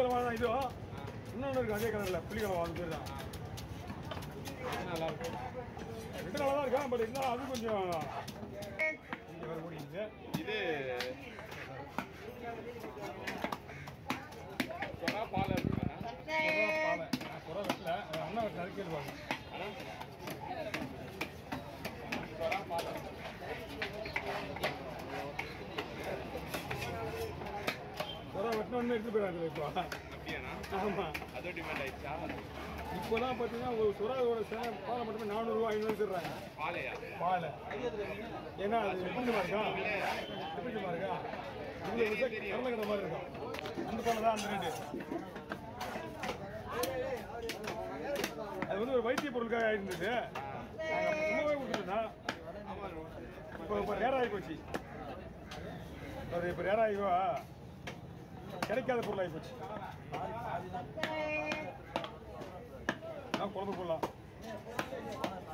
கலவாக தான் இதுவும் இன்னொன்று இருக்கு அதே கலரில் புளி கலவா அது பேர் தான் நல்லா இருக்கும் ரெண்டு நல்லா தான் இருக்கா பட் இருந்தாலும் அது கொஞ்சம் இங்கே வர முடியுது இது சொன்னா பால் இருக்குண்ணா பாலை குறை வெட்டல அண்ணா வெட்டில அதுக்கே இருப்பாங்க சொன்னா பால் குறை வெட்டினோன்னு எடுத்து போயிடாங்க இப்போ அப்படியாண்ணா ஆமாம் அதோ டிமாண்ட் ஆயிடுச்சா இப்போலாம் பார்த்தீங்கன்னா ஒரு சுறாவோட சேனை பாலை மட்டுமே நானூறுரூவா ஐநூறு தர்றாங்க பாலையா பால் ஏன்னா அது எப்படி இருக்கா எப்படி இருக்கா இந்த கடலை கடை மாதிரி இருக்கும் அந்த பாலை தான் அந்த ரேட்டு அது வந்து ஒரு வைத்திய பொருளுக்காக இருந்தது நாங்கள் சும்மாவே கொடுத்துருந்தோம் இப்போ இப்போ ரேர் ஆகி போச்சு அது இப்போ ரேர் ஆகிவா கிடைக்காத பொருள் ஆகி போச்சு நான் குழம்பு போடலாம்